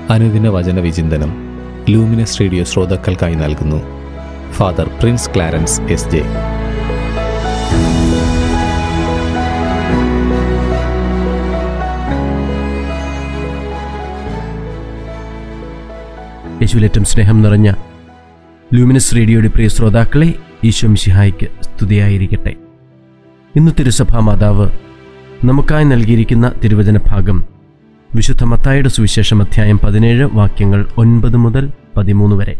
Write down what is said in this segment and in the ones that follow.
അനുദിന വചന വിചിന്തനം ലൂമിനസ് റേഡിയോ ശ്രോതാക്കൾക്കായി നൽകുന്നു Father Prince Clarence S J യേശുവിലേറ്റം സ്നേഹം നിറഞ്ഞ ലൂമിനസ് റേഡിയോയുടെ പ്രിയ ശ്രോതാക്കളെ ഈശോ മിശിഹായ്ക്ക് സ്തുതിയായിരിക്കട്ടെ ഇന്ന് തിരുസഭാ മാതാവ് നമുക്കായി നൽകിയിരിക്കുന്ന തിരുവചന ഭാഗം വിശുദ്ധ മത്തായുടെ സുവിശേഷം അധ്യായം പതിനേഴ് വാക്യങ്ങൾ ഒൻപത് മുതൽ പതിമൂന്ന് വരെ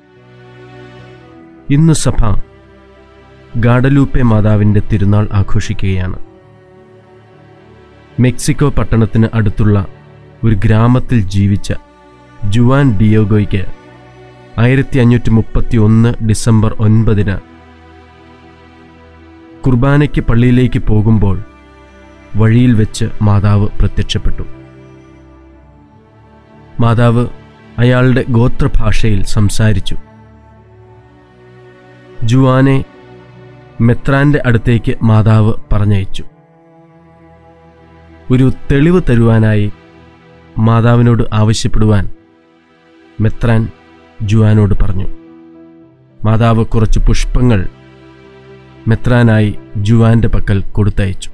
ഇന്ന് സഭ ഗാഡലൂപ്പെ മാതാവിൻ്റെ തിരുനാൾ ആഘോഷിക്കുകയാണ് മെക്സിക്കോ പട്ടണത്തിന് അടുത്തുള്ള ഒരു ഗ്രാമത്തിൽ ജീവിച്ച ജുവാൻ ഡിയോഗോയ്ക്ക് ആയിരത്തി അഞ്ഞൂറ്റി മുപ്പത്തി ഒന്ന് ഡിസംബർ ഒൻപതിന് കുർബാനയ്ക്ക് പള്ളിയിലേക്ക് പോകുമ്പോൾ വഴിയിൽ വെച്ച് മാതാവ് പ്രത്യക്ഷപ്പെട്ടു മാതാവ് അയാളുടെ ഗോത്രഭാഷയിൽ സംസാരിച്ചു ജുവാനെ മെത്രാന്റെ അടുത്തേക്ക് മാതാവ് പറഞ്ഞയച്ചു ഒരു തെളിവ് തരുവാനായി മാതാവിനോട് ആവശ്യപ്പെടുവാൻ മെത്രാൻ ജുവാനോട് പറഞ്ഞു മാതാവ് കുറച്ച് പുഷ്പങ്ങൾ മെത്രാനായി ജുവാന്റെ പക്കൽ കൊടുത്തയച്ചു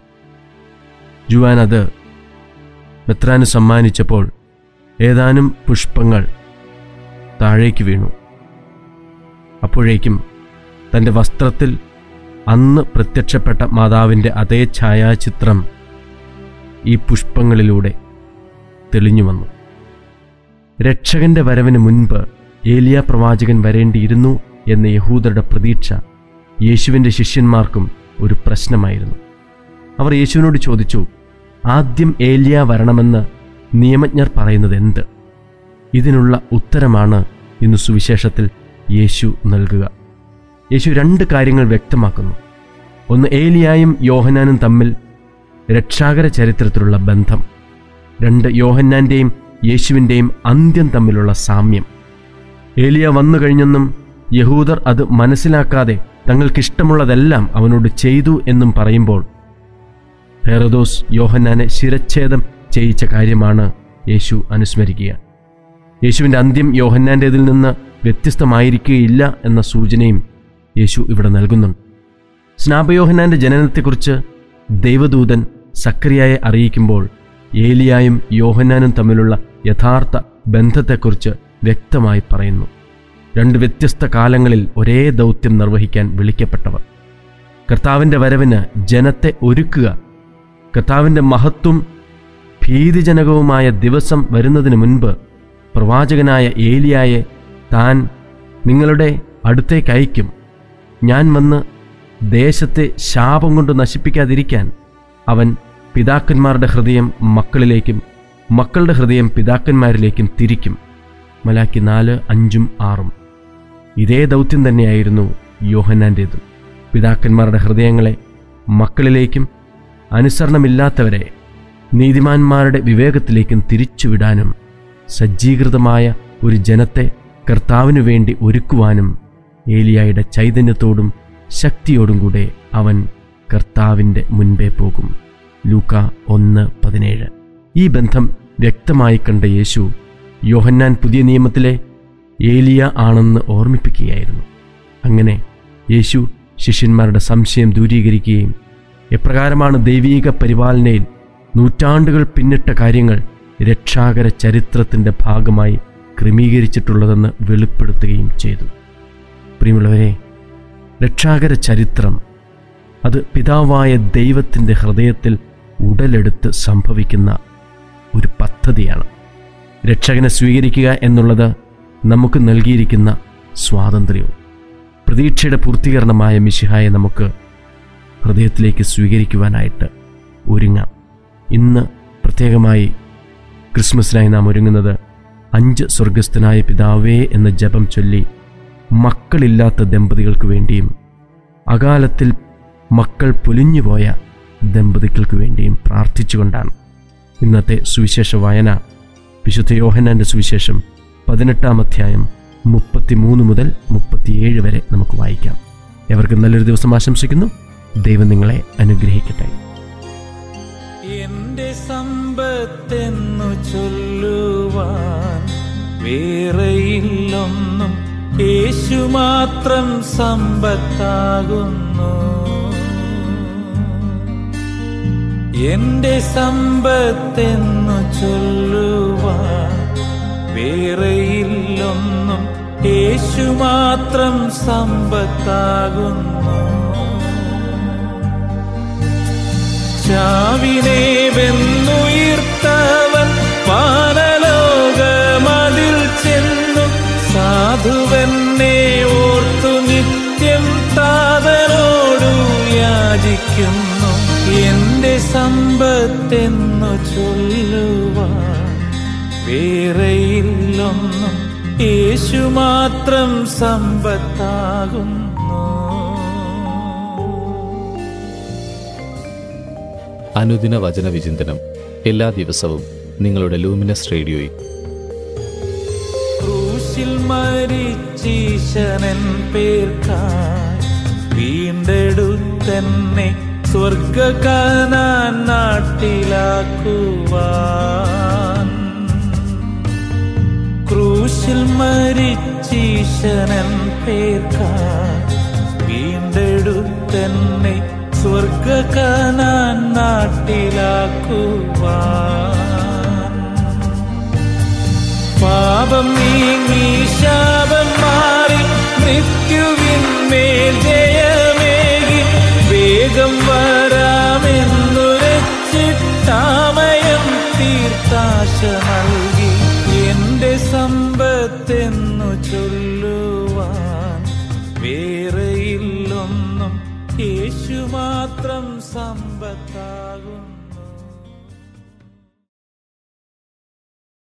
ജുവാൻ അത് മെത്രാന് സമ്മാനിച്ചപ്പോൾ ഏതാനും പുഷ്പങ്ങൾ താഴേക്ക് വീണു അപ്പോഴേക്കും തൻ്റെ വസ്ത്രത്തിൽ അന്ന് പ്രത്യക്ഷപ്പെട്ട മാതാവിൻ്റെ അതേ ഛായാചിത്രം ഈ പുഷ്പങ്ങളിലൂടെ തെളിഞ്ഞു വന്നു രക്ഷകന്റെ വരവിന് മുൻപ് ഏലിയ പ്രവാചകൻ വരേണ്ടിയിരുന്നു എന്ന യഹൂദരുടെ പ്രതീക്ഷ യേശുവിൻ്റെ ശിഷ്യന്മാർക്കും ഒരു പ്രശ്നമായിരുന്നു അവർ യേശുവിനോട് ചോദിച്ചു ആദ്യം ഏലിയ വരണമെന്ന് നിയമജ്ഞർ പറയുന്നത് എന്ത് ഇതിനുള്ള ഉത്തരമാണ് ഇന്ന് സുവിശേഷത്തിൽ യേശു നൽകുക യേശു രണ്ട് കാര്യങ്ങൾ വ്യക്തമാക്കുന്നു ഒന്ന് ഏലിയായും യോഹനാനും തമ്മിൽ രക്ഷാകര ചരിത്രത്തിലുള്ള ബന്ധം രണ്ട് യോഹന്നാൻ്റെയും യേശുവിൻ്റെയും അന്ത്യം തമ്മിലുള്ള സാമ്യം ഏലിയ വന്നു കഴിഞ്ഞെന്നും യഹൂദർ അത് മനസ്സിലാക്കാതെ തങ്ങൾക്കിഷ്ടമുള്ളതെല്ലാം അവനോട് ചെയ്തു എന്നും പറയുമ്പോൾ ഹെറദോസ് യോഹന്നാനെ ശിരച്ഛേദം ചെയ്യിച്ച കാര്യമാണ് യേശു അനുസ്മരിക്കുക യേശുവിൻ്റെ അന്ത്യം യോഹന്നാൻ്റേതിൽ നിന്ന് വ്യത്യസ്തമായിരിക്കുകയില്ല എന്ന സൂചനയും യേശു ഇവിടെ നൽകുന്നുണ്ട് സ്നാപയോഹന്നാൻ്റെ ജനനത്തെക്കുറിച്ച് ദൈവദൂതൻ സക്രിയായെ അറിയിക്കുമ്പോൾ ഏലിയായും യോഹന്നാനും തമ്മിലുള്ള യഥാർത്ഥ ബന്ധത്തെക്കുറിച്ച് വ്യക്തമായി പറയുന്നു രണ്ട് വ്യത്യസ്ത കാലങ്ങളിൽ ഒരേ ദൗത്യം നിർവഹിക്കാൻ വിളിക്കപ്പെട്ടവർ കർത്താവിൻ്റെ വരവിന് ജനത്തെ ഒരുക്കുക കർത്താവിൻ്റെ മഹത്വം ഭീതിജനകവുമായ ദിവസം വരുന്നതിന് മുൻപ് പ്രവാചകനായ ഏലിയായെ താൻ നിങ്ങളുടെ അടുത്തേക്ക് അയക്കും ഞാൻ വന്ന് ദേശത്തെ ശാപം കൊണ്ട് നശിപ്പിക്കാതിരിക്കാൻ അവൻ പിതാക്കന്മാരുടെ ഹൃദയം മക്കളിലേക്കും മക്കളുടെ ഹൃദയം പിതാക്കന്മാരിലേക്കും തിരിക്കും മലാക്കി നാല് അഞ്ചും ആറും ഇതേ ദൗത്യം തന്നെയായിരുന്നു യോഹന്നാൻ്റേത് പിതാക്കന്മാരുടെ ഹൃദയങ്ങളെ മക്കളിലേക്കും അനുസരണമില്ലാത്തവരെ നീതിമാന്മാരുടെ വിവേകത്തിലേക്കും തിരിച്ചുവിടാനും സജ്ജീകൃതമായ ഒരു ജനത്തെ കർത്താവിനു വേണ്ടി ഒരുക്കുവാനും ഏലിയായുടെ ചൈതന്യത്തോടും ശക്തിയോടും കൂടെ അവൻ കർത്താവിൻ്റെ മുൻപേ പോകും ലൂക്ക ഒന്ന് പതിനേഴ് ഈ ബന്ധം വ്യക്തമായി കണ്ട യേശു യോഹന്നാൻ പുതിയ നിയമത്തിലെ ഏലിയ ആണെന്ന് ഓർമ്മിപ്പിക്കുകയായിരുന്നു അങ്ങനെ യേശു ശിഷ്യന്മാരുടെ സംശയം ദൂരീകരിക്കുകയും എപ്രകാരമാണ് ദൈവീക പരിപാലനയിൽ നൂറ്റാണ്ടുകൾ പിന്നിട്ട കാര്യങ്ങൾ രക്ഷാകര ചരിത്രത്തിൻ്റെ ഭാഗമായി ക്രമീകരിച്ചിട്ടുള്ളതെന്ന് വെളിപ്പെടുത്തുകയും ചെയ്തു പ്രിയമുള്ളവരെ രക്ഷാകര ചരിത്രം അത് പിതാവായ ദൈവത്തിൻ്റെ ഹൃദയത്തിൽ ഉടലെടുത്ത് സംഭവിക്കുന്ന ഒരു പദ്ധതിയാണ് രക്ഷകനെ സ്വീകരിക്കുക എന്നുള്ളത് നമുക്ക് നൽകിയിരിക്കുന്ന സ്വാതന്ത്ര്യവും പ്രതീക്ഷയുടെ പൂർത്തീകരണമായ മിശിഹായെ നമുക്ക് ഹൃദയത്തിലേക്ക് സ്വീകരിക്കുവാനായിട്ട് ഒരുങ്ങാം ഇന്ന് പ്രത്യേകമായി ക്രിസ്മസിനായി നാം ഒരുങ്ങുന്നത് അഞ്ച് സ്വർഗസ്ഥനായ പിതാവേ എന്ന ജപം ചൊല്ലി മക്കളില്ലാത്ത ദമ്പതികൾക്ക് വേണ്ടിയും അകാലത്തിൽ മക്കൾ പൊലിഞ്ഞുപോയ ദമ്പതികൾക്ക് വേണ്ടിയും പ്രാർത്ഥിച്ചുകൊണ്ടാണ് ഇന്നത്തെ സുവിശേഷ വായന വിശുദ്ധ യോഹന്നാൻ്റെ സുവിശേഷം പതിനെട്ടാം അധ്യായം മുപ്പത്തിമൂന്ന് മുതൽ മുപ്പത്തിയേഴ് വരെ നമുക്ക് വായിക്കാം എവർക്കും നല്ലൊരു ദിവസം ആശംസിക്കുന്നു ദൈവം നിങ്ങളെ അനുഗ്രഹിക്കട്ടെ എന്റെ സമ്പത്തെന്നു ചൊല്ലുവാൻ വേറെയില്ലൊന്നും യേശു മാത്രം സമ്പത്താകുന്നു എന്റെ സമ്പത്തെന്നു ചൊല്ലുവാൻ വേറെയില്ലൊന്നും യേശു മാത്രം സമ്പത്താകുന്നു ചാവിനെ വെന്നുയിർത്തവൻ പാനലോകമതിൽ ചെന്നു സാധുവെന്നെ ഓർത്തു നിത്യം താതനോടു യാചിക്കുന്നു എന്റെ സമ്പത്തെന്നു ചൊല്ലുവാൻ വേറെയില്ലൊന്നും യേശു മാത്രം സമ്പത്താകുന്നു അനുദിന വചന വിചിന്തനം എല്ലാ ദിവസവും നിങ്ങളുടെ ലൂമിനസ് റേഡിയോയിൽ ക്രൂശിൽ മരിച്ചീശനൻ പേർക്കായി വീണ്ടെടുത്തെന്നെ സ്വർഗകാനാൻ നാട്ടിലാക്കുവാൻ ക്രൂശിൽ മരിച്ചീശനൻ പേർക്കായി വീണ്ടെടുത്തെന്നെ സ്വർഗകാനാൻ നാട്ടിലാക്കുവാൻ പാപം നീങ്ങി ശാപം മാറി മൃത്യുവിന്മേൽ ജയമേകി വേഗം വരാമെന്നുരച്ചിട്ടാമയം തീർത്താശ നൽകി എന്റെ സമ്പത്തെന്നു ചൊല്ലുവാൻ വേറെയില്ലൊന്നും യേശു മാത്രം സമ്പത്താകുന്നു